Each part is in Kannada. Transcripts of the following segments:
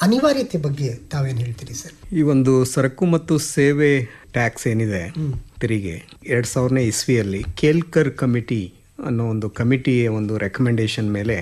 ಅನಿವಾರ್ಯತೆ ಬಗ್ಗೆ ತಾವೇನು ಹೇಳ್ತೀರಿ ಸರ್ ಈ ಒಂದು ಸರಕು ಮತ್ತು ಸೇವೆ ಟ್ಯಾಕ್ಸ್ ಏನಿದೆ ತೆರಿಗೆ ಎರಡ್ ಸಾವಿರನೇ ಇಸ್ವಿಯಲ್ಲಿ ಕೇಲ್ಕರ್ ಕಮಿಟಿ ಅನ್ನೋ ಒಂದು ಕಮಿಟಿಯ ಒಂದು ರೆಕಮೆಂಡೇಶನ್ ಮೇಲೆ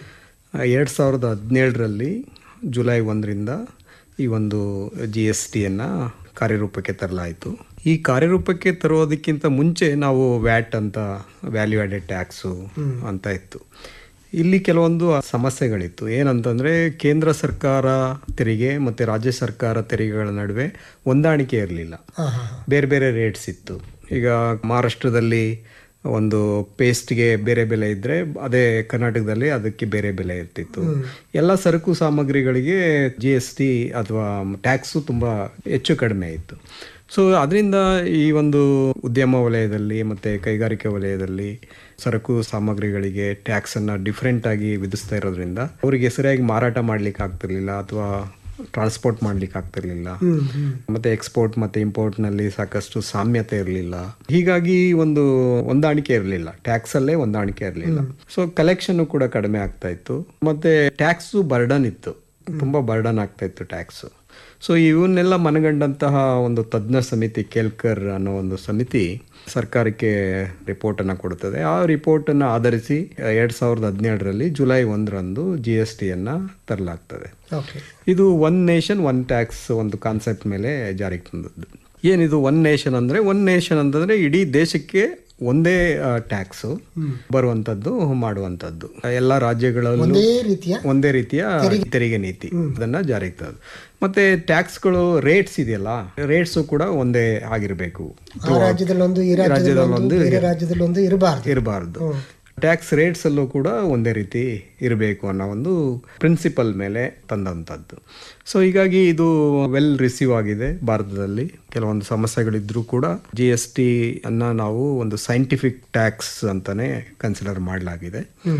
ಎರಡು ಸಾವಿರದ ಹದಿನೇಳರಲ್ಲಿ ಜುಲೈ ಒಂದರಿಂದ ಈ ಒಂದು ಜಿ ಎಸ್ ಟಿಯನ್ನು ಕಾರ್ಯರೂಪಕ್ಕೆ ತರಲಾಯಿತು ಈ ಕಾರ್ಯರೂಪಕ್ಕೆ ತರೋದಕ್ಕಿಂತ ಮುಂಚೆ ನಾವು ವ್ಯಾಟ್ ಅಂತ ವ್ಯಾಲ್ಯೂ ಆಡೆಡ್ ಟ್ಯಾಕ್ಸು ಅಂತ ಇತ್ತು ಇಲ್ಲಿ ಕೆಲವೊಂದು ಸಮಸ್ಯೆಗಳಿತ್ತು ಏನಂತಂದರೆ ಕೇಂದ್ರ ಸರ್ಕಾರ ತೆರಿಗೆ ಮತ್ತು ರಾಜ್ಯ ಸರ್ಕಾರ ತೆರಿಗೆಗಳ ನಡುವೆ ಹೊಂದಾಣಿಕೆ ಇರಲಿಲ್ಲ ಹಾಂ ಹಾಂ ಬೇರೆ ಬೇರೆ ರೇಟ್ಸ್ ಇತ್ತು ಈಗ ಮಹಾರಾಷ್ಟ್ರದಲ್ಲಿ ಒಂದು ಪೇಸ್ಟ್ಗೆ ಬೇರೆ ಬೆಲೆ ಇದ್ದರೆ ಅದೇ ಕರ್ನಾಟಕದಲ್ಲಿ ಅದಕ್ಕೆ ಬೇರೆ ಬೆಲೆ ಇರ್ತಿತ್ತು ಎಲ್ಲ ಸರಕು ಸಾಮಗ್ರಿಗಳಿಗೆ ಜಿ ಎಸ್ ಟಿ ಅಥವಾ ಟ್ಯಾಕ್ಸು ತುಂಬ ಹೆಚ್ಚು ಕಡಿಮೆ ಇತ್ತು ಸೊ ಅದರಿಂದ ಈ ಒಂದು ಉದ್ಯಮ ವಲಯದಲ್ಲಿ ಮತ್ತು ಕೈಗಾರಿಕೆ ವಲಯದಲ್ಲಿ ಸರಕು ಸಾಮಗ್ರಿಗಳಿಗೆ ಟ್ಯಾಕ್ಸನ್ನು ಡಿಫ್ರೆಂಟ್ ಆಗಿ ವಿಧಿಸ್ತಾ ಇರೋದ್ರಿಂದ ಅವರಿಗೆ ಸರಿಯಾಗಿ ಮಾರಾಟ ಮಾಡ್ಲಿಕ್ಕೆ ಆಗ್ತಿರ್ಲಿಲ್ಲ ಅಥವಾ ಟ್ರಾನ್ಸ್ಪೋರ್ಟ್ ಮಾಡ್ಲಿಕ್ಕೆ ಆಗ್ತಿರ್ಲಿಲ್ಲ ಮತ್ತೆ ಎಕ್ಸ್ಪೋರ್ಟ್ ಮತ್ತೆ ಇಂಪೋರ್ಟ್ ನಲ್ಲಿ ಸಾಕಷ್ಟು ಸಾಮ್ಯತೆ ಇರಲಿಲ್ಲ ಹೀಗಾಗಿ ಒಂದು ಹೊಂದಾಣಿಕೆ ಇರಲಿಲ್ಲ ಟ್ಯಾಕ್ಸ್ ಅಲ್ಲೇ ಹೊಂದಾಣಿಕೆ ಇರಲಿಲ್ಲ ಸೊ ಕಲೆಕ್ಷನ್ ಕೂಡ ಕಡಿಮೆ ಆಗ್ತಾ ಇತ್ತು ಮತ್ತೆ ಟ್ಯಾಕ್ಸು ಬರ್ಡನ್ ಇತ್ತು ತುಂಬಾ ಬರ್ಡನ್ ಆಗ್ತಾ ಇತ್ತು ಟ್ಯಾಕ್ಸ್ ಸೊ ಇವನ್ನೆಲ್ಲ ಮನಗಂಡಂತಹ ಒಂದು ತಜ್ಞ ಸಮಿತಿ ಕೇಲ್ಕರ್ ಅನ್ನೋ ಒಂದು ಸಮಿತಿ ಸರ್ಕಾರಕ್ಕೆ ರಿಪೋರ್ಟ್ ಅನ್ನ ಕೊಡುತ್ತದೆ ಆ ರಿಪೋರ್ಟ್ ಅನ್ನ ಆಧರಿಸಿ ಎರಡ್ ಸಾವಿರದ ಹದಿನೇಳರಲ್ಲಿ ಜುಲೈ ಒಂದರಂದು ಜಿ ಎಸ್ ಟಿಯನ್ನ ತರಲಾಗ್ತದೆ ಓಕೆ ಇದು ಒನ್ ನೇಷನ್ ಒನ್ ಟ್ಯಾಕ್ಸ್ ಒಂದು ಕಾನ್ಸೆಪ್ಟ್ ಮೇಲೆ ಜಾರಿಗೆ ತಂದದ್ದು ಏನಿದು ಒನ್ ನೇಷನ್ ಅಂದ್ರೆ ಒನ್ ನೇಷನ್ ಅಂತಂದ್ರೆ ಇಡೀ ದೇಶಕ್ಕೆ ಒಂದೇ ಟ್ಯಾಕ್ಸ್ ಬರುವಂತದ್ದು ಮಾಡುವಂತದ್ದು ಎಲ್ಲ ರಾಜ್ಯಗಳಲ್ಲೂ ಒಂದೇ ರೀತಿಯ ಒಂದೇ ರೀತಿಯ ತೆರಿಗೆ ನೀತಿ ಅದನ್ನ ಜಾರಿಗೆ ತಂದು ಮತ್ತೆ ಟ್ಯಾಕ್ಸ್ಗಳು ರೇಟ್ಸ್ ಇದೆಯಲ್ಲ ರೇಟ್ಸ್ ಕೂಡ ಒಂದೇ ಆಗಿರಬೇಕು ಆ ರಾಜ್ಯದಲ್ಲೊಂದು ಈ ರಾಜ್ಯದಲ್ಲೊಂದು ಬೇರೆ ರಾಜ್ಯದಲ್ಲೊಂದು ಇರಬಾರ್ದು ಇರಬಾರ್ದು ಟ್ಯಾಕ್ಸ್ ರೇಟ್ಸ್ ಅಲ್ಲೂ ಕೂಡ ಒಂದೇ ರೀತಿ ಇರಬೇಕು ಅನ್ನೋ ಒಂದು ಪ್ರಿನ್ಸಿಪಲ್ ಮೇಲೆ ತಂದಂಥದ್ದು ಸೊ ಹೀಗಾಗಿ ಇದು ವೆಲ್ ರಿಸೀವ್ ಆಗಿದೆ ಭಾರತದಲ್ಲಿ ಕೆಲವೊಂದು ಸಮಸ್ಯೆಗಳಿದ್ರೂ ಕೂಡ ಜಿ ಎಸ್ ಟಿ ಅನ್ನ ನಾವು ಒಂದು ಸೈಂಟಿಫಿಕ್ ಟ್ಯಾಕ್ಸ್ ಅಂತಾನೆ ಕನ್ಸಿಡರ್ ಮಾಡಲಾಗಿದೆ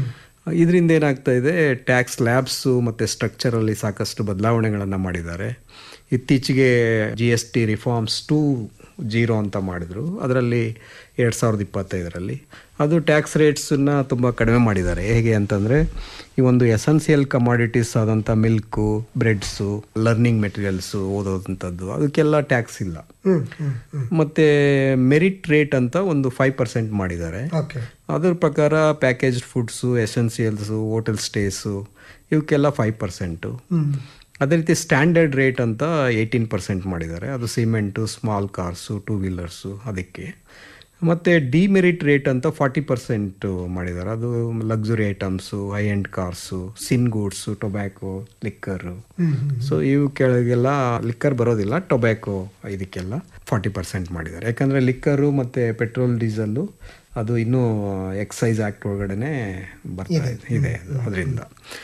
ಇದರಿಂದ ಏನಾಗ್ತಾ ಇದೆ ಟ್ಯಾಕ್ಸ್ ಲ್ಯಾಬ್ಸು ಮತ್ತು ಸ್ಟ್ರಕ್ಚರಲ್ಲಿ ಸಾಕಷ್ಟು ಬದಲಾವಣೆಗಳನ್ನು ಮಾಡಿದ್ದಾರೆ ಇತ್ತೀಚೆಗೆ G S T reforms two zero ಅಂತ ಮಾಡಿದರು ಅದರಲ್ಲಿ ಎರಡು ಸಾವಿರದ ಇಪ್ಪತ್ತೈದರಲ್ಲಿ ಅದು ಟ್ಯಾಕ್ಸ್ ರೇಟ್ಸನ್ನು ತುಂಬ ಕಡಿಮೆ ಮಾಡಿದ್ದಾರೆ ಹೇಗೆ ಅಂತಂದರೆ ಈ ಒಂದು ಎಸೆನ್ಸಿಯಲ್ ಕಮಾಡಿಟೀಸ್ ಆದಂಥ ಮಿಲ್ಕು ಬ್ರೆಡ್ಸು ಲರ್ನಿಂಗ್ ಮೆಟೀರಿಯಲ್ಸು ಓದೋದಂಥದ್ದು ಅದಕ್ಕೆಲ್ಲ ಟ್ಯಾಕ್ಸ್ ಇಲ್ಲ ಹ್ಮ್ ಹ್ಮ್ ಹ್ಮ್ ಮತ್ತು ಮೆರಿಟ್ ರೇಟ್ ಅಂತ ಒಂದು ಫೈವ್ ಪರ್ಸೆಂಟ್ ಮಾಡಿದ್ದಾರೆ ಓಕೆ ಅದ್ರ ಪ್ರಕಾರ package foods essentials hotel stays ಇವಕ್ಕೆಲ್ಲ ಫೈವ್ ಪರ್ಸೆಂಟು ಹ್ಮ್ ಅದೇ ರೀತಿ ಸ್ಟ್ಯಾಂಡರ್ಡ್ ರೇಟ್ ಅಂತ ಏಯ್ಟೀನ್ ಪರ್ಸೆಂಟ್ ಮಾಡಿದ್ದಾರೆ ಅದು cement small cars two wheelers ಅದಕ್ಕೆ ಮತ್ತು ಡಿಮೆರಿಟ್ ರೇಟ್ ಅಂತ ಫಾರ್ಟಿ ಪರ್ಸೆಂಟ್ ಮಾಡಿದ್ದಾರೆ ಅದು luxury items high end cars sin goods tobacco liquor so ಇವು ಕೆಳಗೆಲ್ಲ ಲಿಕ್ಕರ್ ಬರೋದಿಲ್ಲ ಟೊಬ್ಯಾಕೊ ಇದಕ್ಕೆಲ್ಲ ಫಾರ್ಟಿ ಪರ್ಸೆಂಟ್ ಮಾಡಿದ್ದಾರೆ ಯಾಕಂದರೆ ಲಿಕ್ಕರು ಮತ್ತು ಪೆಟ್ರೋಲ್ ಡೀಸೆಲ್ಲು ಅದು ಇನ್ನೂ ಎಕ್ಸೈಸ್ ಆ್ಯಕ್ಟ್ ಒಳಗಡೆ ಬರ್ತಾ ಇದೆ ಇದೆ ಅದರಿಂದ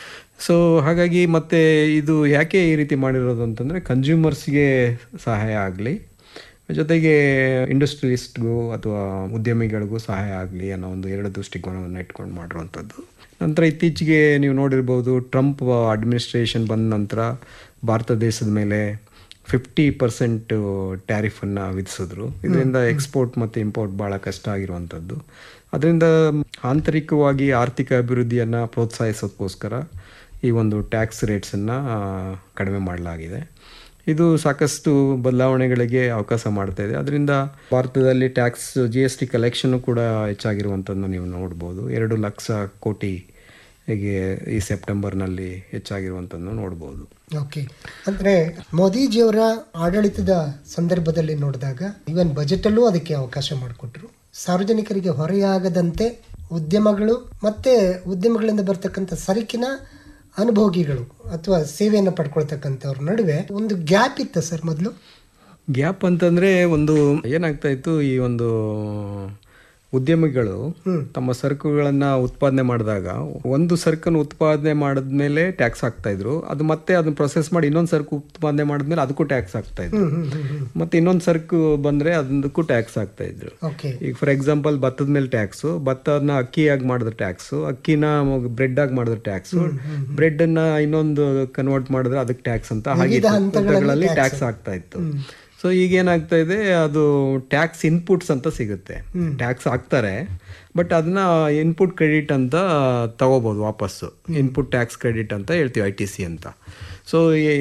ಸೊ ಹಾಗಾಗಿ ಮತ್ತೆ ಇದು ಯಾಕೆ ಈ ರೀತಿ ಮಾಡಿರೋದು ಅಂತಂದರೆ ಕನ್ಸ್ಯೂಮರ್ಸ್ಗೆ ಸಹಾಯ ಆಗಲಿ ಜೊತೆಗೆ ಇಂಡಸ್ಟ್ರಿಯಲಿಸ್ಟ್ಗೂ ಅಥವಾ ಉದ್ಯಮಿಗಳಿಗೂ ಸಹಾಯ ಆಗಲಿ ಅನ್ನೋ ಒಂದು ಎರಡು ದೃಷ್ಟಿಕೋನವನ್ನು ಇಟ್ಕೊಂಡು ಮಾಡಿರುವಂಥದ್ದು ನಂತರ ಇತ್ತೀಚೆಗೆ ನೀವು ನೋಡಿರ್ಬೋದು ಟ್ರಂಪ್ ಅಡ್ಮಿನಿಸ್ಟ್ರೇಷನ್ ಬಂದ ನಂತರ ಭಾರತ ದೇಶದ ಮೇಲೆ ಫಿಫ್ಟಿ ಪರ್ಸೆಂಟ್ ಟ್ಯಾರಿಫನ್ನು ವಿಧಿಸಿದ್ರು ಇದರಿಂದ ಎಕ್ಸ್ಪೋರ್ಟ್ ಮತ್ತು ಇಂಪೋರ್ಟ್ ಭಾಳ ಕಷ್ಟ ಆಗಿರುವಂಥದ್ದು ಅದರಿಂದ ಆಂತರಿಕವಾಗಿ ಆರ್ಥಿಕ ಅಭಿವೃದ್ಧಿಯನ್ನು ಪ್ರೋತ್ಸಾಹಿಸೋದಕ್ಕೋಸ್ಕರ ಈ ಒಂದು ಟ್ಯಾಕ್ಸ್ ರೇಟ್ಸನ್ನು ಕಡಿಮೆ ಮಾಡಲಾಗಿದೆ ಇದು ಸಾಕಷ್ಟು ಬದಲಾವಣೆಗಳಿಗೆ ಅವಕಾಶ ಮಾಡ್ತಾ ಇದೆ ಅದರಿಂದ ಭಾರತದಲ್ಲಿ tax G S T collection ಕೂಡ ಹೆಚ್ಚಾಗಿರುವಂಥದ್ದು ನೀವು ನೋಡ್ಬೋದು ಎರಡು ಲಕ್ಷ ಕೋಟಿ ಹೀಗೆ ಈ ಸೆಪ್ಟೆಂಬರ್ನಲ್ಲಿ ಹೆಚ್ಚಾಗಿರುವಂಥದ್ದು ನೋಡ್ಬೋದು ಓಕೆ ಅಂದ್ರೆ ಮೋದಿಜಿಯವರ ಆಡಳಿತದ ಸಂದರ್ಭದಲ್ಲಿ ನೋಡಿದಾಗ ಇವನ್ ಬಜೆಟ್ ಅಲ್ಲೂ ಅದಕ್ಕೆ ಅವಕಾಶ ಮಾಡಿಕೊಟ್ರು ಸಾರ್ವಜನಿಕರಿಗೆ ಹೊರೆಯಾಗದಂತೆ ಉದ್ಯಮಗಳು ಮತ್ತೆ ಉದ್ಯಮಗಳಿಂದ ಬರ್ತಕ್ಕಂಥ ಸರಕಿನ ಅನುಭೋಗಿಗಳು ಅಥವಾ ಸೇವೆಯನ್ನು ಪಡ್ಕೊಳ್ತಕ್ಕಂಥವ್ರ ನಡುವೆ ಒಂದು ಗ್ಯಾಪ್ ಇತ್ತು ಸರ್ ಮೊದಲು ಗ್ಯಾಪ್ ಅಂತಂದರೆ ಒಂದು ಏನಾಗ್ತಾ ಇತ್ತು ಈ ಒಂದು ಉದ್ಯಮಿಗಳು ತಮ್ಮ ಸರಕುಗಳನ್ನು ಉತ್ಪಾದನೆ ಮಾಡಿದಾಗ ಒಂದು ಸರಕನ್ನು ಉತ್ಪಾದನೆ ಮಾಡಿದ್ಮೇಲೆ ಟ್ಯಾಕ್ಸ್ ಹಾಕ್ತಾ ಇದ್ರು ಅದು ಮತ್ತೆ ಅದನ್ನ ಪ್ರೊಸೆಸ್ ಮಾಡಿ ಇನ್ನೊಂದು ಸರಕು ಉತ್ಪಾದನೆ ಮಾಡಿದ್ಮೇಲೆ ಅದಕ್ಕೂ ಟ್ಯಾಕ್ಸ್ ಹಾಕ್ತಾ ಇದ್ರು ಮತ್ತೆ ಇನ್ನೊಂದು ಸರಕು ಬಂದ್ರೆ ಅದಕ್ಕೂ ಟ್ಯಾಕ್ಸ್ ಹಾಕ್ತಾ ಇದ್ರು ಓಕೆ ಈಗ ಫಾರ್ ಎಕ್ಸಾಂಪಲ್ ಭತ್ತದ ಮೇಲೆ ಟ್ಯಾಕ್ಸು ಭತ್ತನ ಅಕ್ಕಿಯಾಗಿ ಮಾಡಿದ್ರೆ ಟ್ಯಾಕ್ಸು ಅಕ್ಕಿನ ಬ್ರೆಡ್ ಆಗಿ ಮಾಡಿದ್ರೆ ಟ್ಯಾಕ್ಸು ಬ್ರೆಡ್ ಅನ್ನ ಇನ್ನೊಂದು ಕನ್ವರ್ಟ್ ಮಾಡಿದ್ರೆ ಅದಕ್ಕೆ ಟ್ಯಾಕ್ಸ್ ಅಂತ ಹಾಗೆ ಹಂತಗಳಲ್ಲಿ ಟ್ಯಾಕ್ಸ್ ಆಗ್ತಾ ಇತ್ತು ಸೊ ಈಗ ಏನಾಗ್ತಾ ಇದೆ ಅದು ಟ್ಯಾಕ್ಸ್ ಇನ್ಪುಟ್ಸ್ ಅಂತ ಸಿಗುತ್ತೆ ಟ್ಯಾಕ್ಸ್ ಹಾಕ್ತಾರೆ ಬಟ್ ಅದನ್ನ ಇನ್ಪುಟ್ ಕ್ರೆಡಿಟ್ ಅಂತ ತಗೋಬಹುದು ವಾಪಸ್ಸು ಇನ್ಪುಟ್ ಟ್ಯಾಕ್ಸ್ ಕ್ರೆಡಿಟ್ ಅಂತ ಹೇಳ್ತೀವಿ ಐ ಟಿ ಸಿ ಅಂತ ಸೊ